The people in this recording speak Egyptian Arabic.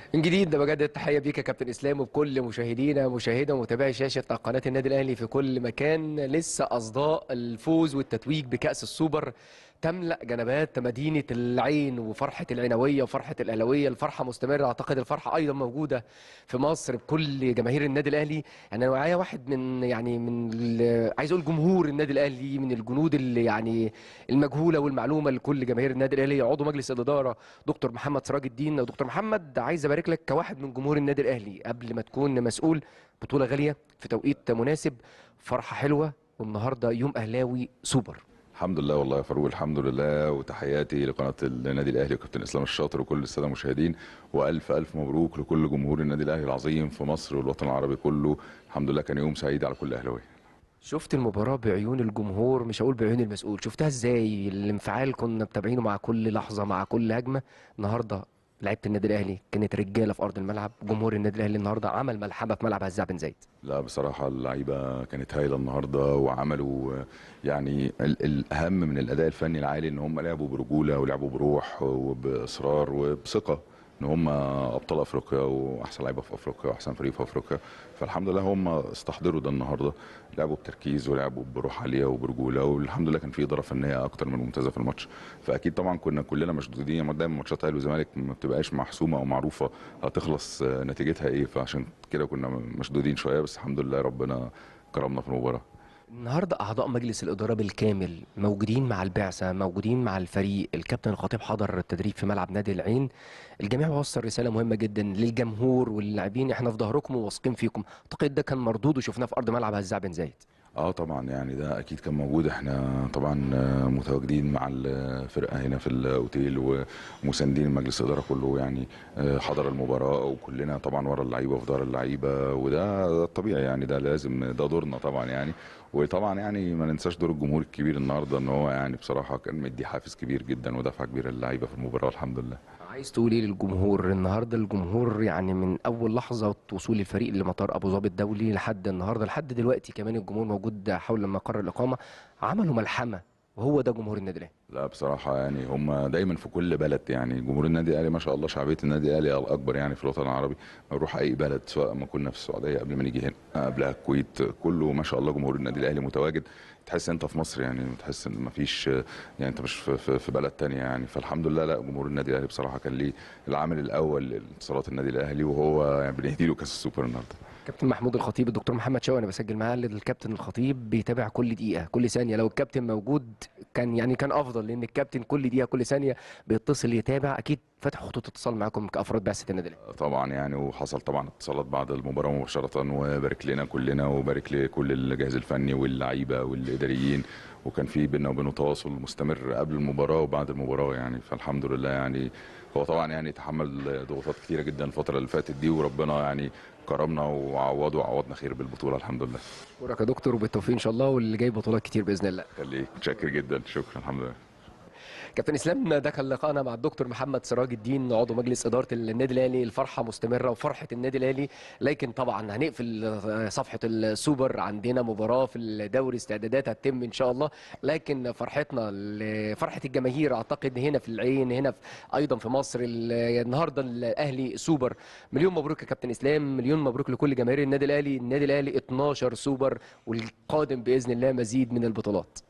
من جديد بجدد التحيه بيك يا كابتن اسلام وبكل مشاهدينا مشاهده ومتابعي شاشه قناه النادي الاهلي في كل مكان لسه اصداء الفوز والتتويج بكاس السوبر تملا جنبات مدينه العين وفرحه العنويه وفرحه الاهلاويه الفرحه مستمره اعتقد الفرحه ايضا موجوده في مصر بكل جماهير النادي الاهلي يعني انا معايا واحد من يعني من ال- عايز اقول جمهور النادي الاهلي من الجنود اللي يعني المجهوله والمعلومه لكل جماهير النادي الاهلي عضو مجلس الاداره دكتور محمد سراج الدين دكتور محمد عايز ابارك لك كواحد من جمهور النادي الاهلي قبل ما تكون مسؤول بطوله غاليه في توقيت مناسب فرحه حلوه والنهارده يوم اهلاوي سوبر الحمد لله والله يا فاروق الحمد لله وتحياتي لقناه النادي الاهلي وكابتن اسلام الشاطر وكل الساده المشاهدين والف الف مبروك لكل جمهور النادي الاهلي العظيم في مصر والوطن العربي كله الحمد لله كان يوم سعيد على كل اهلاوي شفت المباراة بعيون الجمهور مش هقول بعيون المسؤول شفتها ازاي الانفعال كنا متابعينه مع كل لحظة مع كل هجمة النهاردة لعيبة النادي الأهلي كانت رجالة في أرض الملعب جمهور النادي الأهلي النهاردة عمل ملحمة في ملعب هزاع بن زايد لا بصراحة اللعيبة كانت هايلة النهاردة وعملوا آه، يعني ال- الأهم من الأداء الفني العالي إن هم لعبوا برجولة ولعبوا بروح وبإصرار وبثقة إن هم أبطال أفريقيا وأحسن لعيبة في أفريقيا وأحسن فريق في أفريقيا فالحمد لله هم استحضروا ده النهاردة لعبوا بتركيز ولعبوا بروح عالية وبرجولة والحمد لله كان في إدارة فنية أكتر من ممتازة في الماتش فأكيد طبعا كنا كلنا مشدودين دايما ماتشات الأهلي والزمالك ما بتبقاش محسومة أو معروفة هتخلص آه، نتيجتها إيه فعشان كده كنا مشدودين شوية بس الحمد لله ربنا كرمنا في المباراة النهاردة أعضاء مجلس الإدارة بالكامل موجودين مع البعثة موجودين مع الفريق الكابتن الخطيب حضر التدريب في ملعب نادي العين الجميع وصل رسالة مهمة جدا للجمهور واللاعبين احنا في ظهركم وواثقين فيكم أعتقد ده كان مردود وشفناه في أرض ملعب هزاع بن زايد اه طبعا يعني ده اكيد كان موجود احنا طبعا آه، متواجدين مع الفرقه هنا في الاوتيل ومساندين مجلس الاداره كله يعني آه، حضر المباراه وكلنا طبعا ورا اللعيبه وفي ظهر اللعيبه وده ده الطبيعي يعني ده لازم ده دورنا طبعا يعني وطبعا يعني ما ننساش دور الجمهور الكبير النهارده ان هو يعني بصراحه كان مدي حافز كبير جدا ودفعه كبيره للعيبه في المباراه الحمد لله عايز تقول ايه للجمهور النهارده الجمهور يعني من اول لحظه وصول الفريق لمطار ابو ظبي الدولي لحد النهارده لحد دلوقتي كمان الجمهور موجود حول مقر الاقامه عملوا ملحمه وهو ده جمهور النادي الاهلي لا بصراحة يعني هم دايما في كل بلد يعني جمهور النادي الأهلي ما شاء الله شعبية النادي الأهلي الأكبر يعني في الوطن العربي نروح أي بلد سواء ما كنا في السعودية قبل ما نيجي هنا قبلها الكويت كله ما شاء الله جمهور النادي الأهلي متواجد تحس أنت في مصر يعني تحس إن ما فيش يعني أنت مش في, في, في بلد تانية يعني فالحمد لله لا جمهور النادي الأهلي بصراحة كان ليه العامل الأول لانتصارات النادي الأهلي وهو يعني بنهدي له كأس السوبر النهارده كابتن محمود الخطيب الدكتور محمد شوقي انا بسجل معاه الكابتن الخطيب بيتابع كل دقيقه كل ثانيه لو الكابتن موجود كان يعني كان افضل لان الكابتن كل دقيقه كل ثانيه بيتصل يتابع اكيد فاتح خطوط اتصال معاكم كافراد بعثه النادي الاهلي طبعا يعني وحصل طبعا اتصالات بعد المباراه مباشره وبارك لنا كلنا وبارك لكل الجهاز الفني واللعيبه والاداريين وكان في بينا وبينه تواصل مستمر قبل المباراه وبعد المباراه يعني فالحمد لله يعني هو طبعا يعني تحمل ضغوطات كتيره جدا الفتره اللي فاتت دي وربنا يعني كرمنا وعوضه وعوضنا خير بالبطوله الحمد لله اشكرك يا دكتور وبالتوفيق ان شاء الله واللي جاي بطولات كتير باذن الله خليك متشكر جدا شكرا الحمد لله كابتن اسلام ده كان لقاءنا مع الدكتور محمد سراج الدين عضو مجلس اداره النادي الاهلي الفرحه مستمره وفرحه النادي الاهلي لكن طبعا هنقفل صفحه السوبر عندنا مباراه في الدوري استعدادات هتتم ان شاء الله لكن فرحتنا فرحه الجماهير اعتقد هنا في العين هنا في ايضا في مصر النهارده الاهلي سوبر مليون مبروك يا كابتن اسلام مليون مبروك لكل جماهير النادي الاهلي النادي الاهلي 12 سوبر والقادم باذن الله مزيد من البطولات